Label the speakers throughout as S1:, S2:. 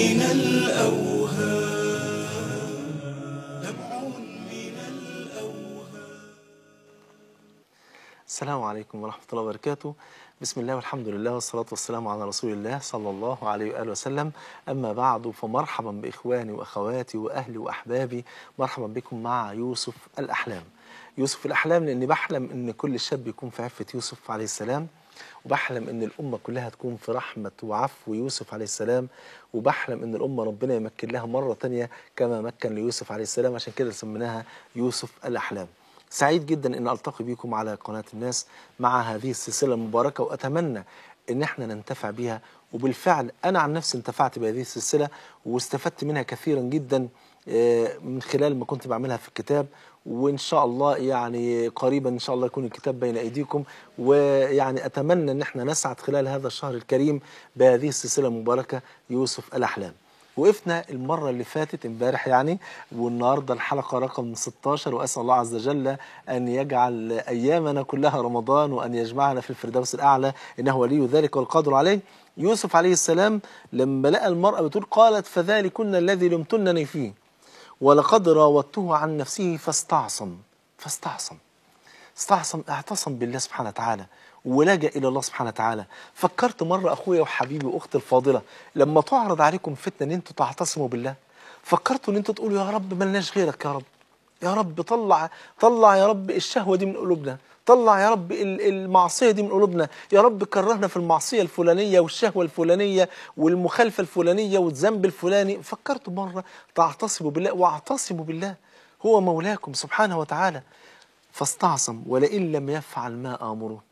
S1: من الأوهام لمع من الأوهام
S2: السلام عليكم ورحمة الله وبركاته بسم الله والحمد لله والصلاة والسلام على رسول الله صلى الله عليه وآله وسلم أما بعد فمرحبا بإخواني وأخواتي وأهلي وأحبابي مرحبا بكم مع يوسف الأحلام يوسف الأحلام لأني بحلم أن كل شاب يكون في عفة يوسف عليه السلام وبحلم أن الأمة كلها تكون في رحمة وعفو يوسف عليه السلام وبحلم أن الأمة ربنا يمكن لها مرة تانية كما مكن ليوسف عليه السلام عشان كده سميناها يوسف الأحلام سعيد جدا ان التقي بكم على قناه الناس مع هذه السلسله المباركه واتمنى ان احنا ننتفع بها وبالفعل انا عن نفسي انتفعت بهذه السلسله واستفدت منها كثيرا جدا آه، من خلال ما كنت بعملها في الكتاب وان شاء الله يعني قريبا ان شاء الله يكون الكتاب بين ايديكم ويعني اتمنى ان احنا نسعد خلال هذا الشهر الكريم بهذه السلسله المباركه يوسف الاحلام وقفنا المرة اللي فاتت امبارح يعني والنهاردة الحلقة رقم 16 وأسأل الله عز وجل أن يجعل أيامنا كلها رمضان وأن يجمعنا في الفردوس الأعلى إنه ولي ذلك والقادر عليه يوسف عليه السلام لما لقى المرأة بتقول قالت فذلكن الذي لمتنني فيه ولقد راودته عن نفسه فاستعصم فاستعصم استعصم اعتصم بالله سبحانه وتعالى ولجأ إلى الله سبحانه وتعالى فكرت مرة أخويا وحبيبي وأختي الفاضلة لما تعرض عليكم فتنة أن أنتوا تعتصموا بالله فكرتوا أن أنتوا تقولوا يا رب ملناش غيرك يا رب يا رب طلع طلع يا رب الشهوة دي من قلوبنا طلع يا رب ال- المعصية دي من قلوبنا يا رب كرهنا في المعصية الفلانية والشهوة الفلانية والمخالفة الفلانية والذنب الفلاني فكرتوا مرة تعتصموا بالله واعتصموا بالله هو مولاكم سبحانه وتعالى فاستعصم ولئن لم يفعل ما آمره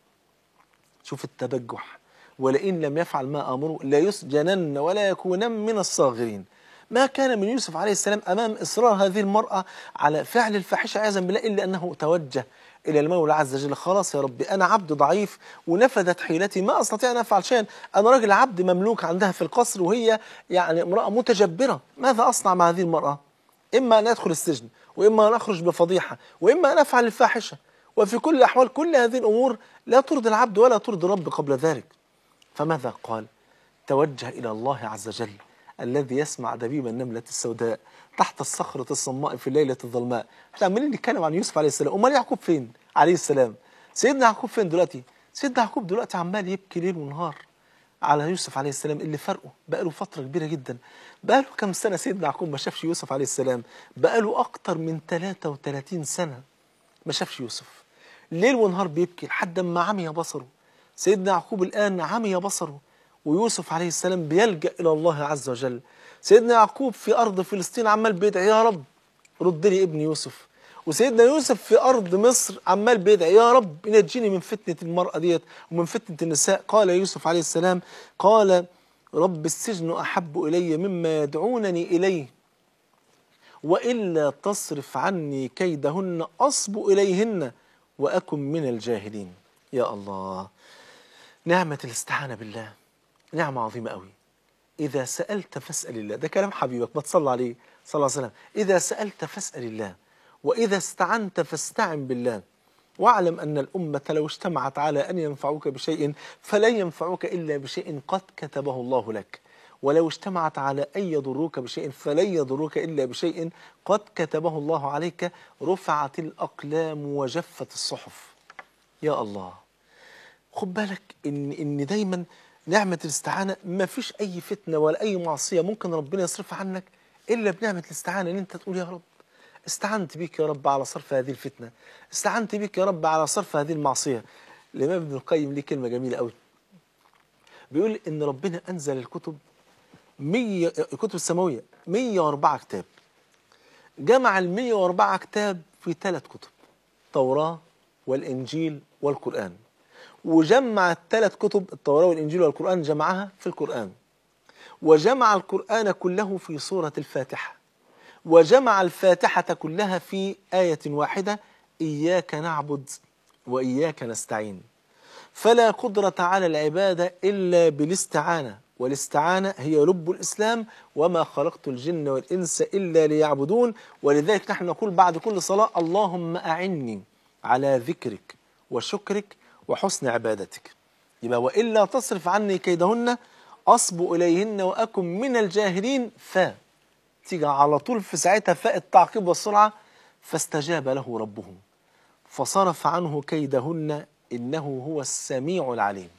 S2: شوف التبجح ولئن لم يفعل ما امره لا يسجنن ولا يكونن من الصاغرين ما كان من يوسف عليه السلام امام اصرار هذه المراه على فعل الفاحشه عياذا بالله الا انه توجه الى المولى عز وجل خلاص يا ربي انا عبد ضعيف ونفذت حيلتي ما استطيع ان افعل شيئا انا راجل عبد مملوك عندها في القصر وهي يعني امراه متجبره ماذا اصنع مع هذه المراه اما ان ادخل السجن واما ان اخرج بفضيحه واما ان افعل الفاحشه وفي كل الأحوال كل هذه الأمور لا ترضي العبد ولا ترضي الرب قبل ذلك فماذا قال توجه إلى الله عز وجل الذي يسمع دبيب النملة السوداء تحت الصخرة الصماء في الليلة الظلماء احنا عمالين نتكلم عن يوسف عليه السلام امال يعقوب فين عليه السلام سيدنا يعقوب فين دلوقتي سيدنا يعقوب دلوقتي عمال يبكي ليل ونهار على يوسف عليه السلام اللي فرقه بقاله فترة كبيرة جدا بقاله كم سنة سيدنا يعقوب ما شافش يوسف عليه السلام بقاله أكتر من 33 سنة ما شافش يوسف ليل ونهار بيبكي لحد ما عمي بصره سيدنا يعقوب الآن عمي بصره ويوسف عليه السلام بيلجأ إلى الله عز وجل سيدنا يعقوب في أرض فلسطين عمال بيدعي يا رب رد لي ابن يوسف وسيدنا يوسف في أرض مصر عمال بيدعي يا رب نجيني من فتنة المرأة ديت ومن فتنة النساء قال يوسف عليه السلام قال رب السجن أحب إلي مما يدعونني إليه وإلا تصرف عني كيدهن أصب إليهن وأكن من الجاهلين يا الله نعمة الاستعانة بالله نعمة عظيمة قوي إذا سألت فاسأل الله ده كلام حبيبك ما تصلى عليه صلى الله عليه وسلم إذا سألت فاسأل الله وإذا استعنت فاستعن بالله واعلم أن الأمة لو اجتمعت على أن ينفعوك بشيء فلن ينفعوك إلا بشيء قد كتبه الله لك ولو اجتمعت على أن يضروك بشيء فلن يضروك إلا بشيء قد كتبه الله عليك رفعت الأقلام وجفت الصحف يا الله خد بالك إن, إن دايما نعمة الاستعانة ما فيش أي فتنة ولا أي معصية ممكن ربنا يصرفها عنك إلا بنعمة الاستعانة إن أنت تقول يا رب استعنت بك يا رب على صرف هذه الفتنة استعنت بك يا رب على صرف هذه المعصية الإمام ابن القيم ليه كلمة جميلة قوي بيقول إن ربنا أنزل الكتب 100 الكتب السماوية 104 كتاب جمع ال 104 كتاب في ثلاث كتب توراة والإنجيل والقرآن وجمع الثلاث كتب التوراة والإنجيل والقرآن جمعها في القرآن وجمع القرآن كله في سورة الفاتحة وجمع الفاتحة كلها في آية واحدة إياك نعبد وإياك نستعين فلا قدرة على العبادة إلا بالاستعانة والاستعانة هي لب الإسلام وما خلقت الجن والإنس إلا ليعبدون ولذلك نحن نقول بعد كل صلاة اللهم أعني على ذكرك وشكرك وحسن عبادتك يبقى وإلا تصرف عني كيدهن أصب إليهن وأكن من الجاهلين ف تيجي على طول في ساعتها فاء التعقيب والسرعة فاستجاب له ربه فصرف عنه كيدهن إنه هو السميع العليم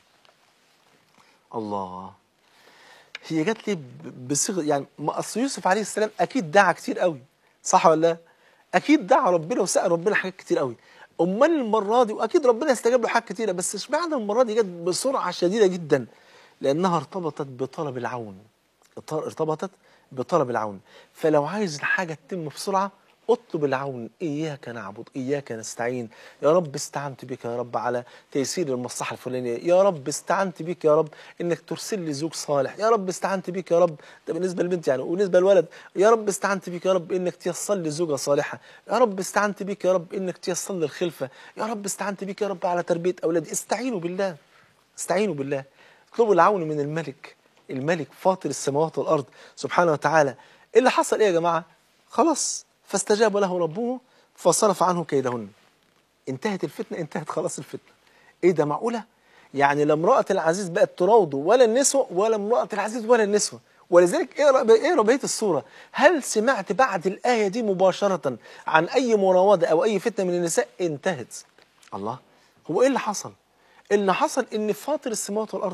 S2: الله هي جات لي ب- بصيغه يعني ما اصل يوسف عليه السلام اكيد دعا كتير قوي صح ولا لا؟ اكيد دعا ربنا وسال ربنا حاجات كتير قوي امال المره دي واكيد ربنا استجاب له حاجات كتيره بس اشمعنى المره دي جت بسرعه شديده جدا لانها ارتبطت بطلب العون ارت- ارتبطت بطلب العون فلو عايز الحاجه تتم بسرعه اطلب العون اياك نعبد اياك نستعين يا رب استعنت بك يا رب على تيسير المصلحه الفلانيه يا رب استعنت بك يا رب انك ترسل لي زوج صالح يا رب استعنت بك يا رب ده بالنسبه للبنت يعني وبالنسبه للولد يا رب استعنت بك يا رب انك تيسر لي زوجه صالحه يا رب استعنت بك يا رب انك تيسر لي الخلفه يا رب استعنت بك يا رب على تربيه اولادي استعينوا بالله استعينوا بالله اطلبوا العون من الملك الملك فاطر السماوات والارض سبحانه وتعالى ايه اللي حصل ايه يا جماعه خلاص فاستجاب له ربه فصرف عنه كيدهن انتهت الفتنه انتهت خلاص الفتنه ايه ده معقوله يعني لا امراه العزيز بقت تراوده ولا النسوه ولا امراه العزيز ولا النسوه ولذلك اقرا اقرا بقيه السوره هل سمعت بعد الايه دي مباشره عن اي مراوده او اي فتنه من النساء انتهت الله هو ايه اللي حصل اللي حصل ان فاطر السماوات والارض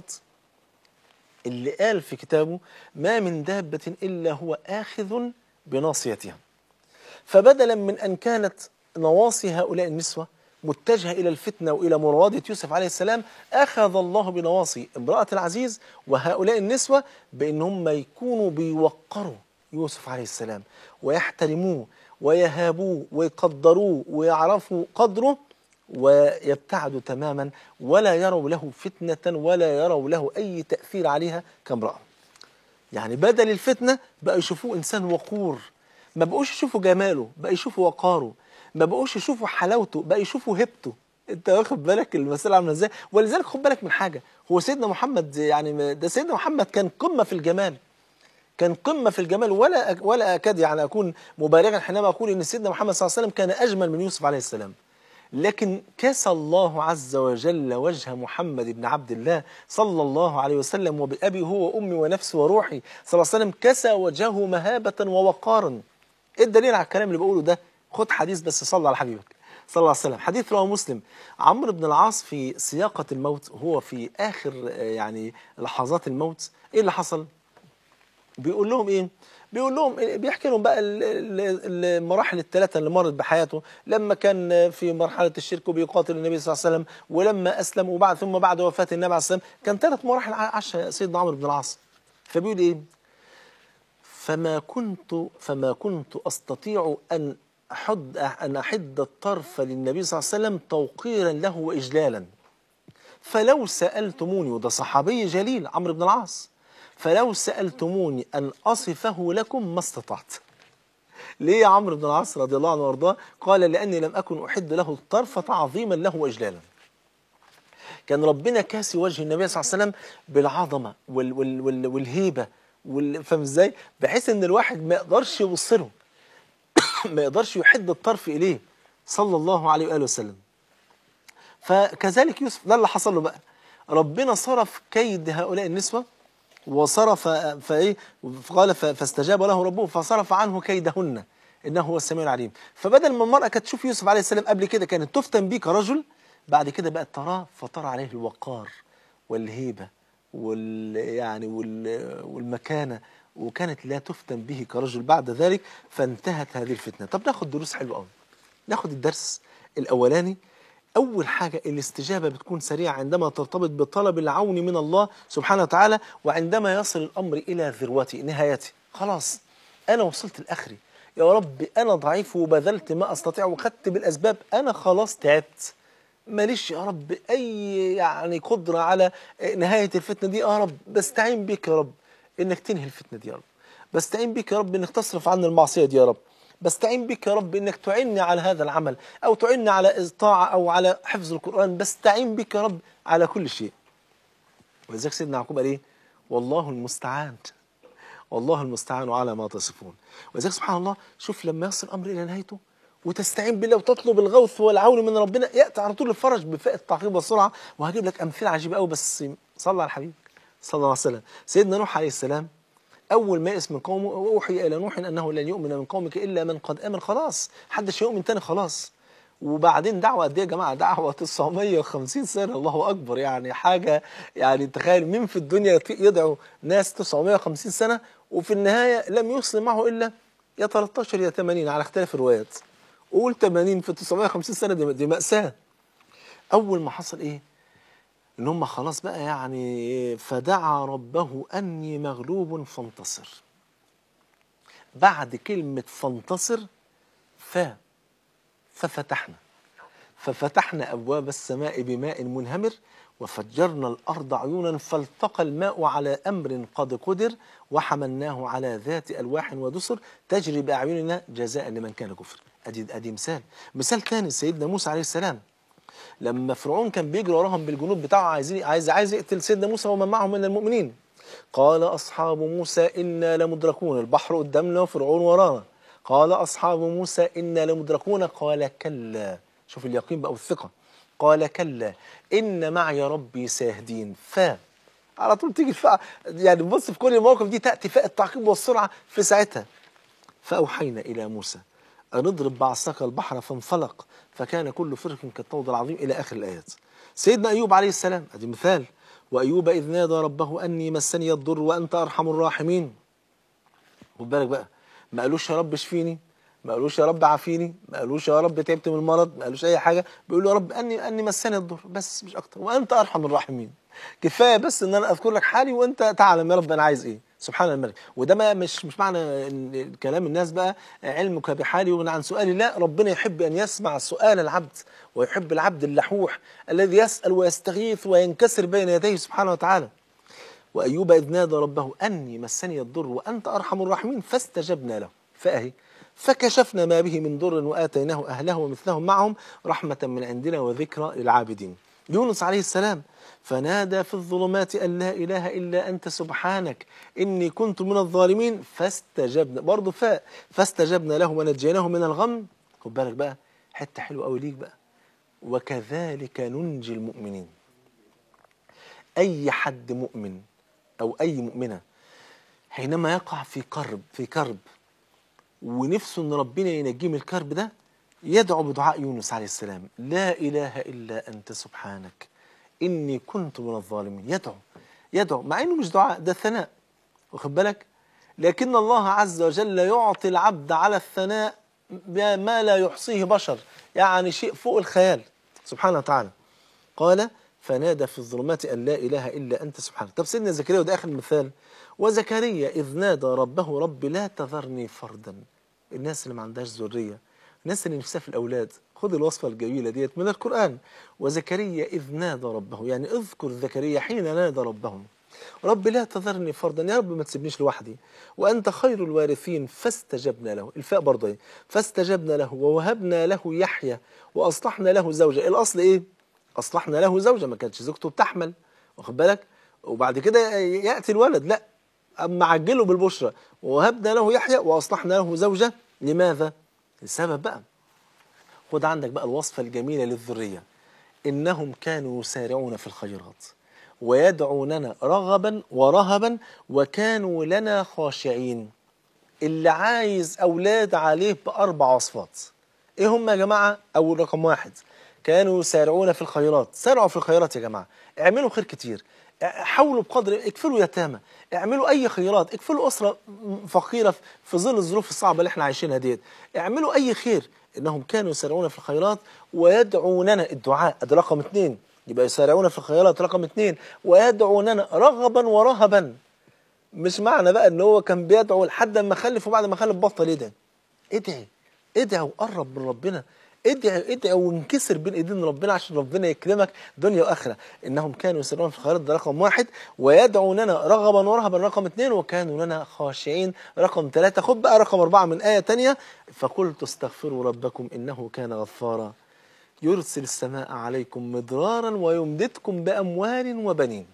S2: اللي قال في كتابه ما من دابة إلا هو آخذ بناصيتها فبدلا من أن كانت نواصي هؤلاء النسوة متجهة إلى الفتنة وإلى مرادة يوسف عليه السلام أخذ الله بنواصي امرأة العزيز وهؤلاء النسوة بأنهم يكونوا بيوقروا يوسف عليه السلام ويحترموه ويهابوه ويقدروه ويعرفوا قدره ويبتعدوا تماما ولا يروا له فتنة ولا يروا له أي تأثير عليها كامرأة يعني بدل الفتنة بقى يشوفوه إنسان وقور ما بقوش يشوفوا جماله بقى يشوفوا وقاره ما بقوش يشوفوا حلاوته بقى يشوفوا هيبته انت واخد بالك المسألة عاملة ازاي ولذلك خد بالك من حاجة هو سيدنا محمد يعني ده سيدنا محمد كان قمة في الجمال كان قمة في الجمال ولا ولا أكاد يعني أكون مبالغا حينما أقول إن سيدنا محمد صلى الله عليه وسلم كان أجمل من يوسف عليه السلام لكن كسى الله عز وجل وجه محمد بن عبد الله صلى الله عليه وسلم وبأبي هو وأمي ونفسي وروحي صلى الله عليه وسلم كسى وجهه مهابة ووقارا إيه الدليل على الكلام اللي بقوله ده خد حديث بس صلى على حبيبك صلى الله عليه وسلم حديث رواه مسلم عمرو بن العاص في سياقة الموت هو في آخر آه، يعني لحظات الموت إيه اللي حصل بيقول لهم ايه بيقول لهم بيحكي لهم بقى ال- ال- المراحل الثلاثه اللي مرت بحياته لما كان في مرحله الشرك وبيقاتل النبي صلى الله عليه وسلم ولما اسلم وبعد ثم بعد وفاه النبي عليه الصلاه والسلام كان ثلاث مراحل عاشها سيدنا عمرو بن العاص فبيقول ايه فما كنت فما كنت استطيع ان احد ان احد الطرف للنبي صلى الله عليه وسلم توقيرا له واجلالا فلو سألتموني وده صحابي جليل عمرو بن العاص فلو سألتموني أن أصفه لكم ما استطعت ليه يا عمرو بن العاص رضي الله عنه وارضاه قال لأني لم أكن أحد له الطرف تعظيما له وإجلالا كان ربنا كاسي وجه النبي صلى الله عليه وسلم بالعظمة وال وال وال والهيبة وال فاهم ازاي بحيث ان الواحد ما يقدرش يبص ما يقدرش يحد الطرف إليه صلى الله عليه وآله وسلم فكذلك يوسف ده اللي حصل له بقى ربنا صرف كيد هؤلاء النسوة وصرف فايه قال ف- فاستجاب له ربه فصرف عنه كيدهن انه هو السميع العليم فبدل ما المرأة كانت تشوف يوسف عليه السلام قبل كده كانت تفتن بيه كرجل بعد كده بقت تراه فترى عليه الوقار والهيبة وال يعني وال والمكانة وكانت لا تفتن به كرجل بعد ذلك فانتهت هذه الفتنة طب ناخد دروس حلوة قوي ناخد الدرس الأولاني أول حاجة الاستجابة بتكون سريعة عندما ترتبط بطلب العون من الله سبحانه وتعالى وعندما يصل الأمر إلى ذروته نهايته خلاص أنا وصلت لآخري يا رب أنا ضعيف وبذلت ما أستطيع وخدت بالأسباب أنا خلاص تعبت ماليش يا رب أي يعني قدرة على نهاية الفتنة دي يا رب بستعين بك يا رب إنك تنهي الفتنة دي يا رب بستعين بك يا رب إنك تصرف عني المعصية دي يا رب بستعين بك يا رب انك تعني على هذا العمل او تعني على الطاعه او على حفظ القران بستعين بك يا رب على كل شيء ولذلك سيدنا يعقوب قال ايه والله المستعان والله المستعان على ما تصفون ولذلك سبحان الله شوف لما يصل الامر الى نهايته وتستعين بالله وتطلب الغوث والعون من ربنا ياتي على طول الفرج بفاء التعقيب والسرعه وهجيب لك امثله عجيبه قوي بس صلى على الحبيب صلى الله عليه وسلم سيدنا نوح عليه السلام اول ما يئس من قومه اوحي الى نوح انه لن يؤمن من قومك الا من قد امن خلاص محدش يؤمن تاني خلاص وبعدين دعوه قد ايه يا جماعه دعوه 950 سنه الله اكبر يعني حاجه يعني تخيل مين في الدنيا يدعو ناس 950 سنه وفي النهايه لم يسلم معه الا يا 13 يا 80 على اختلاف الروايات قول 80 في 950 سنه دي, دي ماساه اول ما حصل ايه ان هم خلاص بقى يعني فدعا ربه اني مغلوب فانتصر بعد كلمه فانتصر ف ففتحنا ففتحنا ابواب السماء بماء منهمر وفجرنا الارض عيونا فالتقى الماء على امر قد قدر وحملناه على ذات الواح ودسر تجري باعيننا جزاء لمن كان كفر ادي ادي مثال مثال ثاني سيدنا موسى عليه السلام لما فرعون كان بيجري وراهم بالجنود بتاعه عايزين عايز عايز يقتل سيدنا موسى ومن معه من المؤمنين قال اصحاب موسى انا لمدركون البحر قدامنا وفرعون ورانا قال اصحاب موسى انا لمدركون قال كلا شوف اليقين بقى والثقه قال كلا ان معي ربي سيهدين ف على طول تيجي الفاء يعني بص في كل المواقف دي تاتي فاء التعقيب والسرعه في ساعتها فاوحينا الى موسى أن اضرب بعصاك البحر فانفلق فكان كل فرق كالطود العظيم إلى آخر الآيات سيدنا أيوب عليه السلام أدي مثال وأيوب إذ نادى ربه أني مسني الضر وأنت أرحم الراحمين خد بالك بقى ما قالوش يا رب اشفيني ما قالوش يا رب عافيني ما قالوش يا رب تعبت من المرض ما قالوش أي حاجة بيقولوا يا رب أني أني مسني الضر بس مش أكتر وأنت أرحم الراحمين كفاية بس إن أنا أذكر لك حالي وأنت تعلم يا رب أنا عايز إيه سبحان الملك وده ما مش مش معنى ان كلام الناس بقى علمك بحالي يغني عن سؤالي لا ربنا يحب ان يسمع سؤال العبد ويحب العبد اللحوح الذي يسال ويستغيث وينكسر بين يديه سبحانه وتعالى وايوب اذ نادى ربه اني مسني الضر وانت ارحم الراحمين فاستجبنا له فاهي فكشفنا ما به من ضر واتيناه اهله ومثلهم معهم رحمه من عندنا وذكرى للعابدين يونس عليه السلام فنادى في الظلمات أن لا إله إلا أنت سبحانك إني كنت من الظالمين فاستجبنا برضه فاء فاستجبنا له ونجيناه من الغم خد بالك بقى حتة حلوة أوي ليك بقى وكذلك ننجي المؤمنين أي حد مؤمن أو أي مؤمنة حينما يقع في كرب في كرب ونفسه ان ربنا ينجيه من الكرب ده يدعو بدعاء يونس عليه السلام لا اله الا انت سبحانك اني كنت من الظالمين يدعو يدعو مع انه مش دعاء ده ثناء واخد بالك لكن الله عز وجل يعطي العبد على الثناء ما لا يحصيه بشر يعني شيء فوق الخيال سبحانه وتعالى قال فنادى في الظلمات ان لا اله الا انت سبحانك طب سيدنا زكريا وده اخر مثال وزكريا اذ نادى ربه رب لا تذرني فردا الناس اللي ما عندهاش ذريه الناس اللي نفسها في الاولاد خد الوصفه الجميله ديت من القران وزكريا اذ نادى ربه يعني اذكر زكريا حين نادى ربه رب لا تذرني فردا يا رب ما تسيبنيش لوحدي وانت خير الوارثين فاستجبنا له الفاء برضه ايه فاستجبنا له ووهبنا له يحيى واصلحنا له زوجه الاصل ايه اصلحنا له زوجه ما كانتش زوجته بتحمل واخد بالك وبعد كده ياتي الولد لا اما عجله بالبشرى ووهبنا له يحيى واصلحنا له زوجه لماذا السبب بقى خد عندك بقى الوصفه الجميله للذريه انهم كانوا يسارعون في الخيرات ويدعوننا رغبا ورهبا وكانوا لنا خاشعين اللي عايز اولاد عليه باربع وصفات ايه هم يا جماعه اول رقم واحد كانوا يسارعون في الخيرات سارعوا في الخيرات يا جماعه اعملوا خير كتير حاولوا بقدر اكفلوا يتامى اعملوا اي خيرات اكفلوا اسره فقيره في ظل الظروف الصعبه اللي احنا عايشينها ديت اعملوا اي خير انهم كانوا يسارعون في الخيرات ويدعوننا الدعاء ده رقم اثنين يبقى يسارعون في الخيرات رقم اثنين ويدعوننا رغبا ورهبا مش معنى بقى ان هو كان بيدعو لحد ما خلف وبعد ما خلف بطل يدعي ادعي ادعي وقرب من ربنا ادعي ادعي وانكسر بين ايدين ربنا عشان ربنا يكرمك دنيا واخره انهم كانوا يسرون في الخيرات ده رقم واحد ويدعوننا رغبا ورهبا رقم اثنين وكانوا لنا خاشعين رقم ثلاثه خد بقى رقم اربعه من ايه ثانيه فقلت استغفروا ربكم انه كان غفارا يرسل السماء عليكم مدرارا ويمددكم باموال وبنين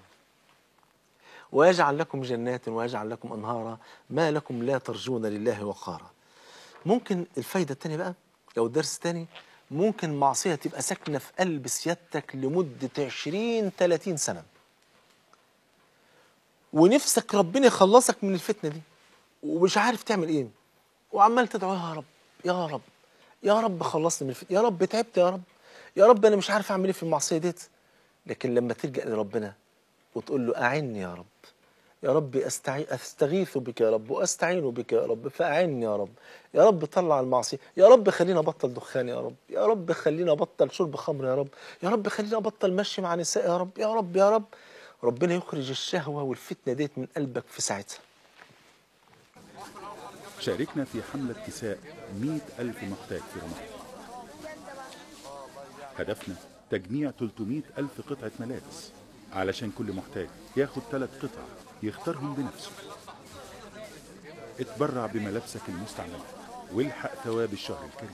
S2: ويجعل لكم جنات ويجعل لكم انهارا ما لكم لا ترجون لله وقارا ممكن الفايده الثانيه بقى او الدرس الثاني ممكن معصيه تبقى ساكنه في قلب سيادتك لمده 20 30 سنه ونفسك ربنا يخلصك من الفتنه دي ومش عارف تعمل ايه وعمال تدعو يا رب يا رب يا رب خلصني من الفتنه يا رب تعبت يا رب يا رب انا مش عارف اعمل ايه في المعصيه ديت لكن لما تلجا لربنا وتقول له اعني يا رب يا رب أستعي... استغيث بك يا رب واستعين بك يا رب فاعني يا رب يا رب طلع المعصيه يا رب خلينا ابطل دخان يا رب يا رب خلينا ابطل شرب خمر يا رب يا رب خلينا ابطل مشي مع نساء يا رب يا رب يا رب ربنا يخرج الشهوه والفتنه ديت من قلبك في ساعتها
S3: شاركنا في حملة كساء مئة ألف محتاج في رمضان هدفنا تجميع 300 ألف قطعة ملابس علشان كل محتاج ياخد ثلاث قطع يختارهم بنفسه اتبرع بملابسك المستعملة والحق ثواب الشهر الكريم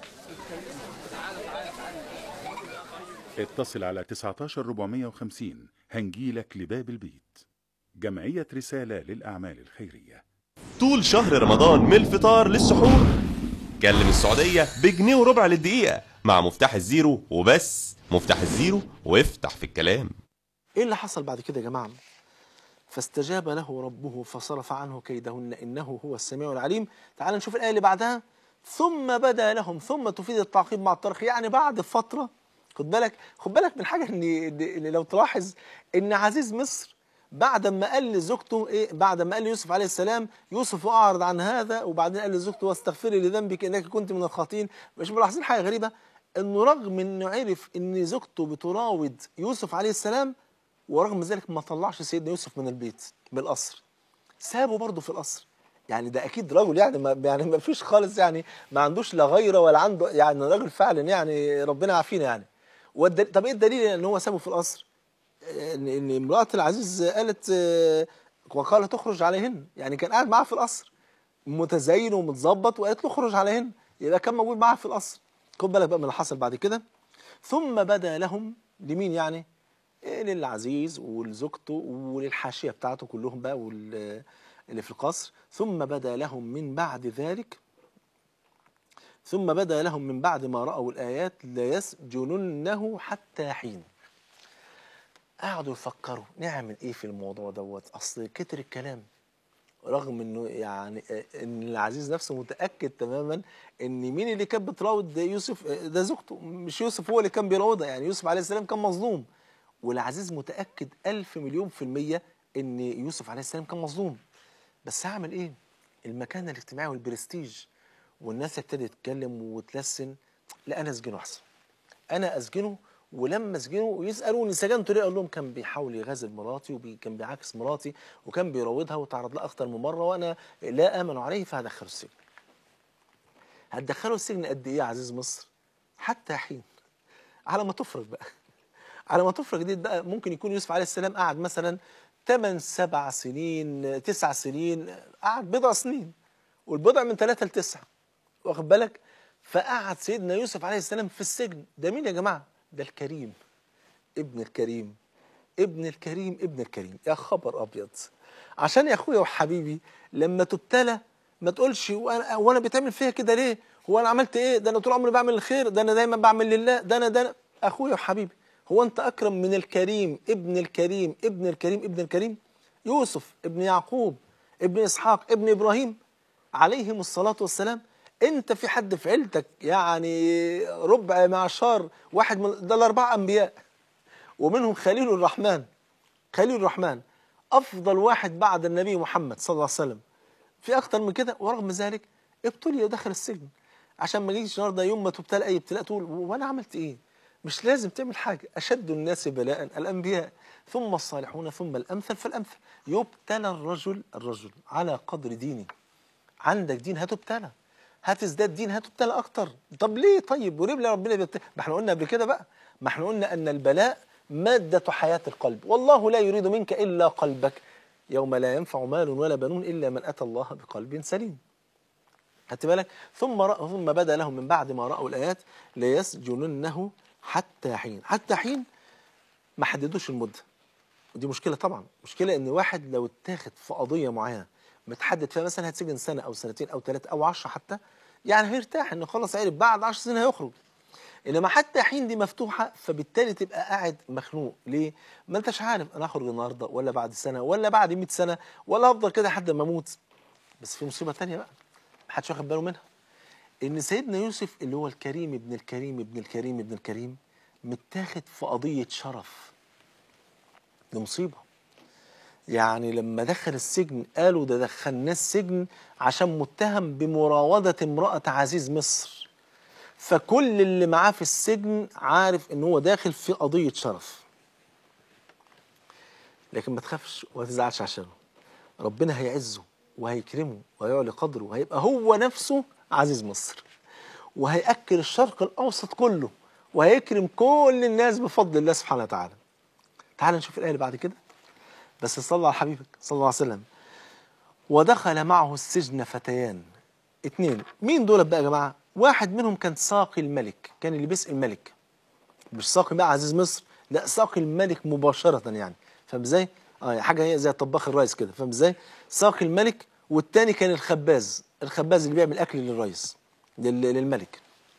S3: اتصل على 19450 هنجيلك لباب البيت جمعية رسالة للأعمال الخيرية
S4: طول شهر رمضان من الفطار للسحور كلم السعودية بجنيه وربع للدقيقة مع مفتاح الزيرو وبس مفتاح الزيرو وافتح في الكلام
S2: ايه اللي حصل بعد كده يا جماعه فاستجاب له ربه فصرف عنه كيدهن انه هو السميع العليم تعال نشوف الايه اللي بعدها ثم بدا لهم ثم تفيد التعقيب مع الترخي يعني بعد فتره خد بالك خد بالك من حاجه ان إن لو تلاحظ ان عزيز مصر بعد ما قال لزوجته ايه بعد ما قال ليوسف عليه السلام يوسف اعرض عن هذا وبعدين قال لزوجته واستغفري لذنبك انك كنت من الخاطئين مش ملاحظين حاجه غريبه انه رغم انه عرف ان زوجته بتراود يوسف عليه السلام ورغم ذلك ما طلعش سيدنا يوسف من البيت من القصر سابه برضه في القصر يعني ده اكيد رجل يعني ما يعني ما فيش خالص يعني ما عندوش لا غيره ولا عنده يعني راجل فعلا يعني ربنا يعافينا يعني والدل... طب ايه الدليل ان هو سابه في القصر ان ان امراه العزيز قالت آه، وقال تخرج عليهن يعني كان قاعد معاها في القصر متزين ومتظبط وقالت له اخرج عليهن يبقى كان موجود معاها في القصر خد بالك بقى من اللي حصل بعد كده ثم بدا لهم لمين يعني إيه للعزيز ولزوجته وللحاشيه بتاعته كلهم بقى وال اللي في القصر ثم بدا لهم من بعد ذلك ثم بدا لهم من بعد ما رأوا الآيات ليسجننه حتى حين قعدوا يفكروا نعمل ايه في الموضوع دوت اصل كتر الكلام رغم انه يعني آه، ان العزيز نفسه متاكد تماما ان مين اللي كان بتراود يوسف آه، ده زوجته مش يوسف هو اللي كان بيراودها يعني يوسف عليه السلام كان مظلوم والعزيز متاكد ألف مليون في الميه ان يوسف عليه السلام كان مظلوم بس هعمل ايه المكانه الاجتماعي والبرستيج والناس ابتدت تتكلم وتلسن لا انا اسجنه احسن انا اسجنه ولما اسجنه يسالوني سجنته ليه اقول لهم كان بيحاول يغازل مراتي وكان بيعاكس مراتي وكان بيراودها وتعرض لها اكتر من مره وانا لا امن عليه فهدخله السجن هتدخله السجن قد ايه يا عزيز مصر حتى حين على ما تفرج بقى على ما تفرج دي بقى ممكن يكون يوسف عليه السلام قعد مثلا 8 7 سنين 9 سنين قعد بضع سنين والبضع من 3 ل 9 واخد بالك فقعد سيدنا يوسف عليه السلام في السجن ده مين يا جماعه ده الكريم ابن الكريم ابن الكريم ابن الكريم يا خبر ابيض عشان يا اخويا وحبيبي لما تبتلى ما تقولش وانا وانا بيتعمل فيها كده ليه هو انا عملت ايه ده انا طول عمري بعمل الخير ده انا دايما بعمل لله ده انا ده أنا. اخويا وحبيبي هو انت اكرم من الكريم ابن الكريم ابن الكريم ابن الكريم يوسف ابن يعقوب ابن اسحاق ابن ابراهيم عليهم الصلاه والسلام انت في حد في عيلتك يعني ربع معشار واحد من ده الاربع انبياء ومنهم خليل الرحمن خليل الرحمن افضل واحد بعد النبي محمد صلى الله عليه وسلم في اكتر من كده ورغم ذلك ابتلي ودخل السجن عشان ما يجيش النهارده يوم ما تبتلى اي ابتلاء تقول وانا عملت ايه مش لازم تعمل حاجه اشد الناس بلاء الانبياء ثم الصالحون ثم الامثل فالامثل يبتلى الرجل الرجل على قدر دينه عندك دين هتبتلى هتزداد دين هتبتلى اكتر طب ليه طيب وليه ليه ربنا بيبتلى ما احنا قلنا قبل كده بقى ما احنا قلنا ان البلاء ماده حياه القلب والله لا يريد منك الا قلبك يوم لا ينفع مال ولا بنون الا من اتى الله بقلب سليم خدت بالك ثم رأى ثم بدا لهم من بعد ما راوا الايات ليسجننه حتى حين حتى حين ما حددوش المده ودي مشكله طبعا مشكله ان واحد لو اتاخد في قضيه معينه متحدد فيها مثلا هتسجن سنه او سنتين او ثلاثه او عشرة حتى يعني هيرتاح انه خلاص عرف بعد 10 سنين هيخرج انما حتى حين دي مفتوحه فبالتالي تبقى قاعد مخنوق ليه ما انتش عارف انا هخرج النهارده ولا بعد سنه ولا بعد 100 سنه ولا افضل كده لحد ما اموت بس في مصيبه تانية بقى محدش واخد باله منها ان سيدنا يوسف اللي هو الكريم ابن الكريم ابن الكريم ابن الكريم متاخد في قضيه شرف دي مصيبه يعني لما دخل السجن قالوا ده دخلناه السجن عشان متهم بمراودة امرأة عزيز مصر فكل اللي معاه في السجن عارف ان هو داخل في قضية شرف لكن ما تخافش وما تزعلش عشانه ربنا هيعزه وهيكرمه وهيعلي قدره وهيبقى هو نفسه عزيز مصر وهيأكل الشرق الأوسط كله وهيكرم كل الناس بفضل الله سبحانه وتعالى تعال نشوف الآية اللي بعد كده بس صلى على حبيبك صلى الله عليه وسلم ودخل معه السجن فتيان اتنين مين دول بقى يا جماعة واحد منهم كان ساقي الملك كان اللي بيسقي الملك مش ساقي بقى عزيز مصر لا ساقي الملك مباشرة يعني فاهم ازاي اه حاجة هي زي طباخ الرئيس كده فاهم ازاي ساقي الملك والتاني كان الخباز الخباز اللي بيعمل اكل للرئيس لل- للملك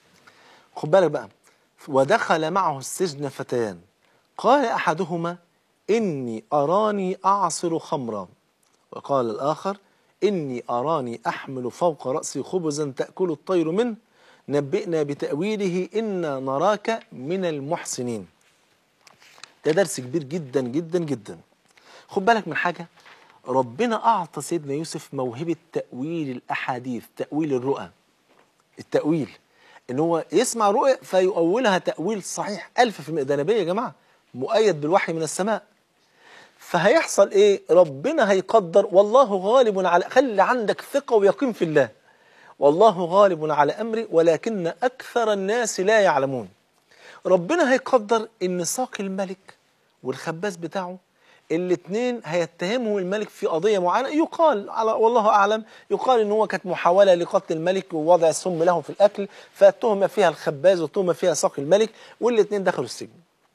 S2: خد بالك بقى ودخل معه السجن فتيان قال احدهما اني اراني اعصر خمرا وقال الاخر اني اراني احمل فوق راسي خبزا تاكل الطير منه نبئنا بتاويله انا نراك من المحسنين ده درس كبير جدا جدا جدا خد بالك من حاجه ربنا اعطى سيدنا يوسف موهبه تاويل الاحاديث تاويل الرؤى التأويل ان هو يسمع رؤيا فيؤولها تأويل صحيح ألف في المئة ده نبي يا جماعة مؤيد بالوحي من السماء فهيحصل ايه ربنا هيقدر والله غالب على خلي عندك ثقة ويقين في الله والله غالب على أمري ولكن أكثر الناس لا يعلمون ربنا هيقدر ان ساقي الملك والخباز بتاعه الاثنين هيتهمه الملك في قضيه معينه يقال على والله اعلم يقال ان هو كانت محاوله لقتل الملك ووضع السم له في الاكل فاتهم فيها الخباز واتهم فيها ساقي الملك والاثنين دخلوا السجن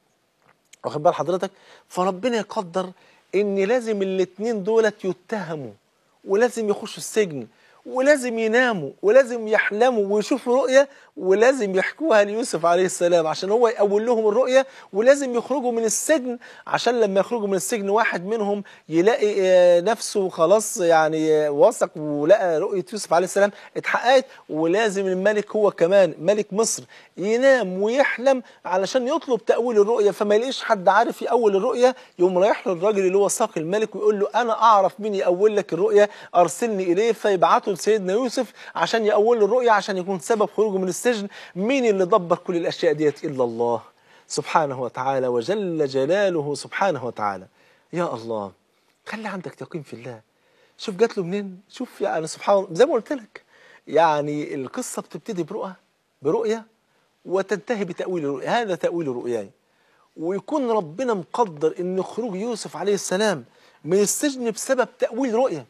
S2: واخد بال حضرتك فربنا يقدر ان لازم الاثنين دولت يتهموا ولازم يخشوا السجن ولازم يناموا ولازم يحلموا ويشوفوا رؤية ولازم يحكوها ليوسف عليه السلام عشان هو يقول لهم الرؤية ولازم يخرجوا من السجن عشان لما يخرجوا من السجن واحد منهم يلاقي آه، نفسه خلاص يعني آه، وثق ولقى رؤية يوسف عليه السلام اتحققت ولازم الملك هو كمان ملك مصر ينام ويحلم علشان يطلب تأويل الرؤية فما يلاقيش حد عارف يأول الرؤية يقوم رايح له الراجل اللي هو ساقي الملك ويقول له أنا أعرف مين يأول لك الرؤية أرسلني إليه فيبعته لسيدنا يوسف عشان يأول له الرؤية عشان يكون سبب خروجه من السجن مين اللي دبر كل الأشياء ديت إلا الله سبحانه وتعالى وجل جلاله سبحانه وتعالى يا الله خلي عندك يقين في الله شوف جات له منين شوف يعني سبحان الله زي ما قلت لك يعني القصة بتبتدي برؤى برؤية وتنتهي بتأويل الرؤيا هذا تأويل رؤياي ويكون ربنا مقدر ان خروج يوسف عليه السلام من السجن بسبب تأويل رؤية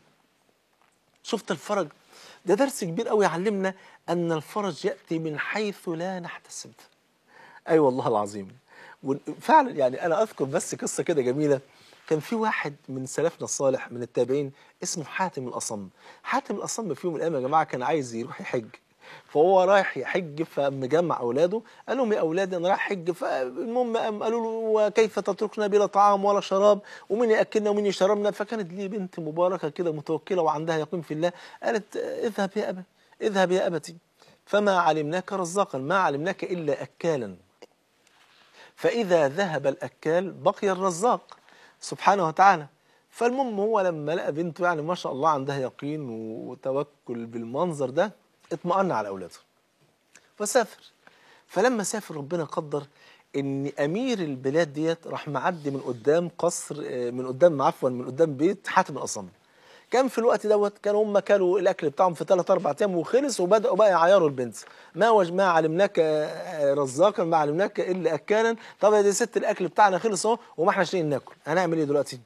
S2: شفت الفرج ده درس كبير قوي يعلمنا ان الفرج يأتي من حيث لا نحتسب اي أيوة والله العظيم فعلا يعني انا اذكر بس قصه كده جميله كان في واحد من سلفنا الصالح من التابعين اسمه حاتم الاصم حاتم الاصم في يوم من الايام يا جماعه كان عايز يروح يحج فهو رايح يحج فمجمع اولاده قال لهم يا اولادي انا رايح حج فالمهم قام قالوا له وكيف تتركنا بلا طعام ولا شراب ومين ياكلنا ومين يشربنا فكانت لي بنت مباركه كده متوكله وعندها يقين في الله قالت اذهب يا ابا اذهب يا ابتي فما علمناك رزاقا ما علمناك الا اكالا فإذا ذهب الأكال بقي الرزاق سبحانه وتعالى فالمهم هو لما لقى بنته يعني ما شاء الله عندها يقين وتوكل بالمنظر ده اطمأن على أولاده فسافر فلما سافر ربنا قدر ان امير البلاد ديت راح معدي من قدام قصر من قدام عفوا من قدام بيت حاتم الاصم كان في الوقت دوت كانوا هم كانوا الاكل بتاعهم في ثلاث اربع ايام وخلص وبداوا بقى يعيروا البنت ما وج ما علمناك رزاقا ما علمناك الا اكالا طب يا دي ست الاكل بتاعنا خلص اهو وما احنا لاقيين ناكل هنعمل ايه دلوقتي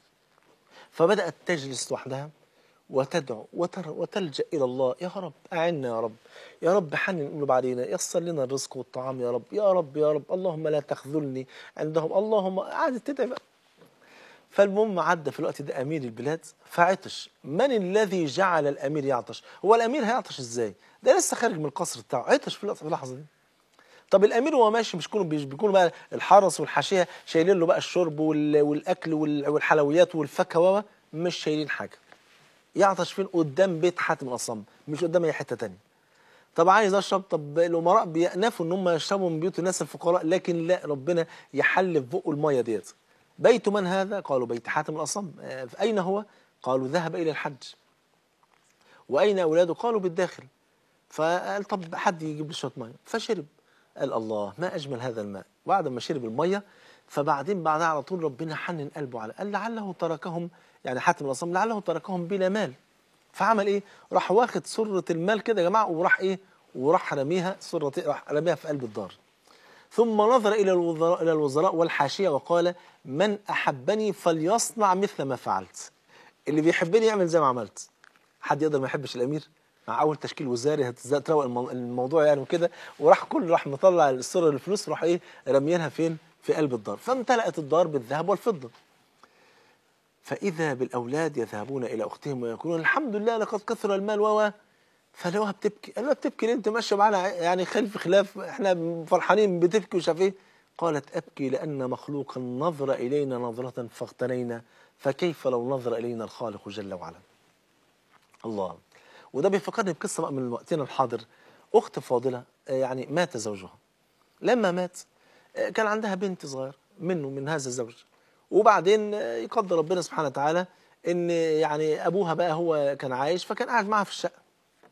S2: فبدات تجلس لوحدها وتدعو وتر وتلجا الى الله يا رب اعنا يا رب يا رب حنن قلوب علينا يسر لنا الرزق والطعام يا رب يا رب يا رب اللهم لا تخذلني عندهم اللهم قعدت تدعي بقى فالمهم عدى في الوقت ده امير البلاد فعطش من الذي جعل الامير يعطش هو الامير هيعطش ازاي ده لسه خارج من القصر بتاعه عطش في الوقت في اللحظه دي طب الامير وهو ماشي مش بيكونوا مش بيكونوا بقى الحرس والحاشيه شايلين له بقى الشرب وال- والاكل وال- والحلويات والفاكهه و- مش شايلين حاجه يعطش فين قدام بيت حاتم الاصم مش قدام اي حته تانية طب عايز اشرب طب الامراء بيأنفوا ان هم يشربوا من بيوت الناس الفقراء لكن لا ربنا يحل في بقه الميه ديت بيت من هذا قالوا بيت حاتم الاصم آه، اين هو قالوا ذهب الى الحج واين اولاده قالوا بالداخل فقال طب حد يجيب لي شويه ميه فشرب قال الله ما اجمل هذا الماء بعد ما شرب الميه فبعدين بعدها على طول ربنا حنن قلبه على قال لعله تركهم يعني حاتم الاصم لعله تركهم بلا مال فعمل ايه راح واخد سره المال كده يا جماعه وراح ايه وراح رميها سره راح رميها في قلب الدار ثم نظر الى الوزراء الى الوزراء والحاشيه وقال من احبني فليصنع مثل ما فعلت اللي بيحبني يعمل زي ما عملت حد يقدر ما يحبش الامير مع اول تشكيل وزاري هتروق المو- الموضوع يعني وكده وراح كل راح مطلع السره الفلوس راح ايه رميانها فين في قلب الدار فامتلأت الدار بالذهب والفضه فإذا بالأولاد يذهبون إلى أختهم ويقولون الحمد لله لقد كثر المال و فلقوها بتبكي قال لها بتبكي ليه انت ماشيه معانا يعني خلف خلاف احنا فرحانين بتبكي ومش عارف ايه قالت ابكي لان مخلوقا نظر الينا نظره فاغتنينا فكيف لو نظر الينا الخالق جل وعلا الله وده بيفكرني بقصه بقى من وقتنا الحاضر اخت فاضله آه، يعني مات زوجها لما مات آه، كان عندها بنت صغيره منه من هذا الزوج وبعدين آه، يقدر ربنا سبحانه وتعالى ان يعني ابوها بقى هو كان عايش فكان قاعد معاها في الشقه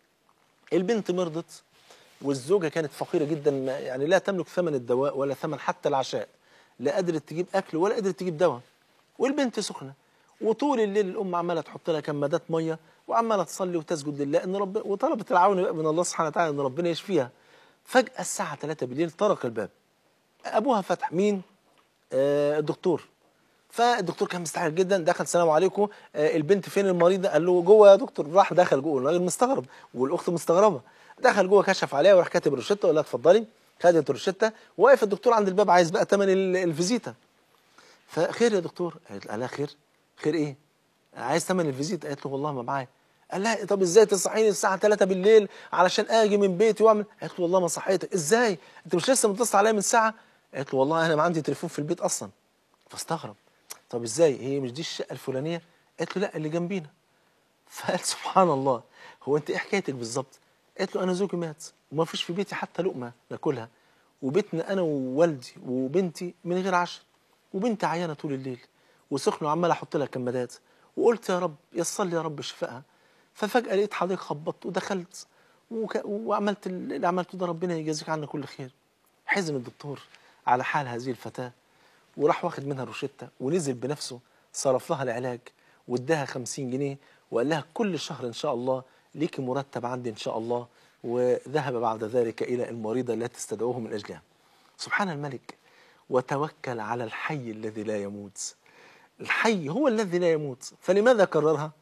S2: البنت مرضت والزوجه كانت فقيره جدا ما- يعني لا تملك ثمن الدواء ولا ثمن حتى العشاء لا قدرت تجيب اكل ولا قدرت تجيب دواء والبنت سخنه وطول الليل الام عماله تحط لها كمادات ميه وعماله تصلي وتسجد لله ان رب وطلبت العون بقى من الله سبحانه وتعالى ان ربنا يشفيها فجاه الساعه 3 بالليل طرق الباب ابوها فتح مين آه الدكتور فالدكتور كان مستعجل جدا دخل السلام عليكم آه البنت فين المريضه قال له جوه يا دكتور راح دخل جوه الراجل مستغرب والاخت مستغربه دخل جوه كشف عليها وراح كاتب روشته وقال لها اتفضلي خدت الروشته واقف الدكتور عند الباب عايز بقى ثمن ال- الفيزيتا فخير يا دكتور قالت قال لها خير خير ايه عايز ثمن الفيزيتا قالت له والله ما معايا قال لها طب ازاي تصحيني الساعه 3 بالليل علشان اجي من بيتي واعمل قالت له والله ما صحيتك ازاي انت مش لسه متصل عليا من ساعه قالت له والله انا ما عندي تليفون في البيت اصلا فاستغرب طب ازاي هي مش دي الشقه الفلانيه قالت له لا اللي جنبينا فقال سبحان الله هو انت ايه حكايتك بالظبط قالت له انا زوجي مات وما فيش في بيتي حتى لقمه ناكلها وبيتنا انا ووالدي وبنتي من غير عشاء وبنتي عيانه طول الليل وسخنه وعمال احط لها كمادات وقلت يا رب يسر لي يا رب شفائها ففجاه لقيت حضرتك خبطت ودخلت وك... وعملت اللي عملته ده ربنا يجازيك عنا كل خير حزن الدكتور على حال هذه الفتاه وراح واخد منها روشته ونزل بنفسه صرف لها العلاج واداها 50 جنيه وقال لها كل شهر ان شاء الله ليكي مرتب عندي ان شاء الله وذهب بعد ذلك الى المريضه التي استدعوه من اجلها سبحان الملك وتوكل على الحي الذي لا يموت الحي هو الذي لا يموت فلماذا كررها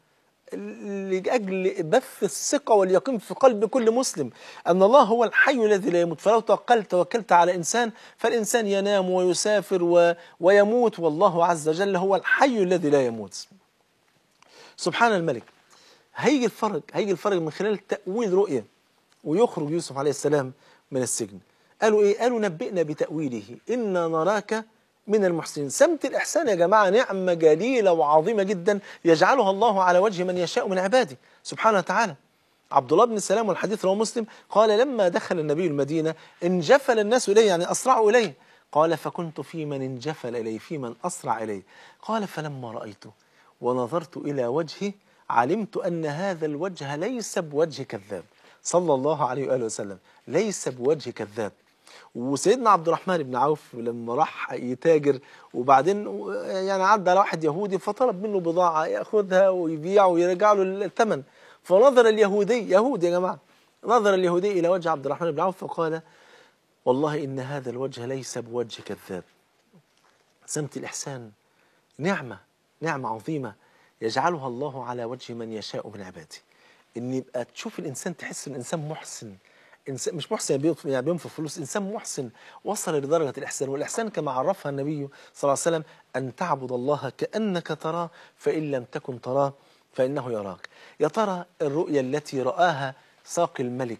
S2: لأجل بث الثقة واليقين في قلب كل مسلم أن الله هو الحي الذي لا يموت فلو توكلت توكلت على إنسان فالإنسان ينام ويسافر و... ويموت والله عز وجل هو الحي الذي لا يموت سبحان الملك هيجي الفرج هيجي الفرج من خلال تأويل رؤية ويخرج يوسف عليه السلام من السجن قالوا ايه قالوا نبئنا بتأويله إنا نراك من المحسنين سمت الإحسان يا جماعة نعمة جليلة وعظيمة جدا يجعلها الله على وجه من يشاء من عباده سبحانه وتعالى عبد الله بن سلام والحديث رواه مسلم قال لما دخل النبي المدينة انجفل الناس إليه يعني أسرعوا إليه قال فكنت في من انجفل إليه في من أسرع إليه قال فلما رأيته ونظرت إلى وجهه علمت أن هذا الوجه ليس بوجه كذاب صلى الله عليه وآله وسلم ليس بوجه كذاب وسيدنا عبد الرحمن بن عوف لما راح يتاجر وبعدين يعني عدى على واحد يهودي فطلب منه بضاعة ياخدها ويبيع ويرجع له الثمن فنظر اليهودي يهودي يا جماعة نظر اليهودي إلى وجه عبد الرحمن بن عوف فقال والله إن هذا الوجه ليس بوجه كذاب سمت الإحسان نعمة نعمة عظيمة يجعلها الله على وجه من يشاء من عباده ان يبقى تشوف الانسان تحس ان الانسان محسن إنسان مش محسن بينفق يعني بينفق فلوس انسان محسن وصل لدرجه الاحسان والاحسان كما عرفها النبي صلى الله عليه وسلم ان تعبد الله كانك تراه فان لم تكن تراه فانه يراك يا ترى الرؤيا التي راها ساقي الملك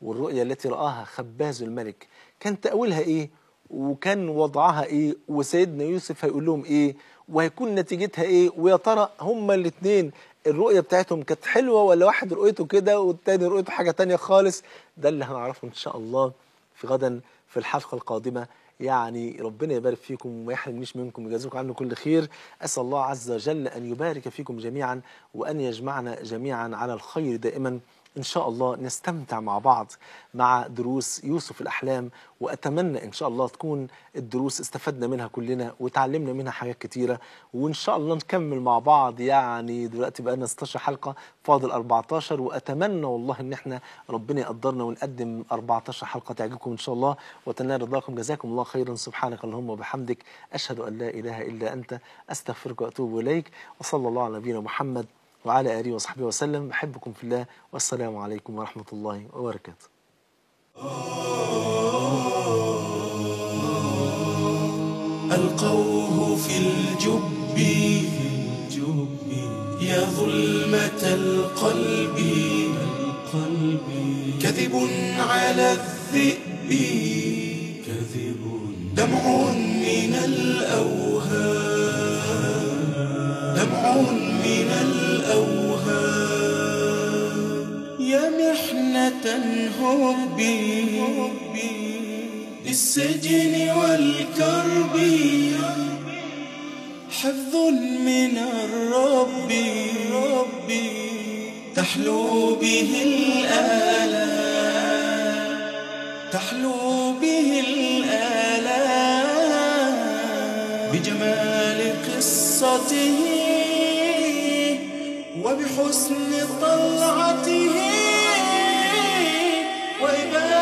S2: والرؤيا التي رآها خباز الملك كان تأويلها إيه وكان وضعها إيه وسيدنا يوسف هيقول لهم إيه وهيكون نتيجتها إيه ويا ترى هما الاثنين الرؤية بتاعتهم كانت حلوة ولا واحد رؤيته كده والتاني رؤيته حاجة تانية خالص ده اللي هنعرفه إن شاء الله في غدا في الحلقة القادمة يعني ربنا يبارك فيكم وما يحرمنيش منكم ويجازيكم عنه كل خير أسأل الله عز وجل أن يبارك فيكم جميعا وأن يجمعنا جميعا على الخير دائما إن شاء الله نستمتع مع بعض مع دروس يوسف الأحلام وأتمنى إن شاء الله تكون الدروس استفدنا منها كلنا وتعلمنا منها حاجات كتيرة وإن شاء الله نكمل مع بعض يعني دلوقتي بقى لنا 16 حلقة فاضل 14 وأتمنى والله إن إحنا ربنا يقدرنا ونقدم 14 حلقة تعجبكم إن شاء الله وتنال رضاكم جزاكم الله خيرا سبحانك اللهم وبحمدك أشهد أن لا إله إلا أنت أستغفرك وأتوب إليك وصلى الله على نبينا محمد وعلى آله وصحبه وسلم أحبكم في الله والسلام عليكم ورحمة الله وبركاته
S1: ألقوه في الجب يا ظلمة القلب كذب على الذئب كذب دمع من الأوهام دمع من الأوهام يا محنة هبي للسجن والكرب حفظ من الرب ربي تحلو به الآلام تحلو به الآلام بجمال قصته وبحسن طلعته وإبانة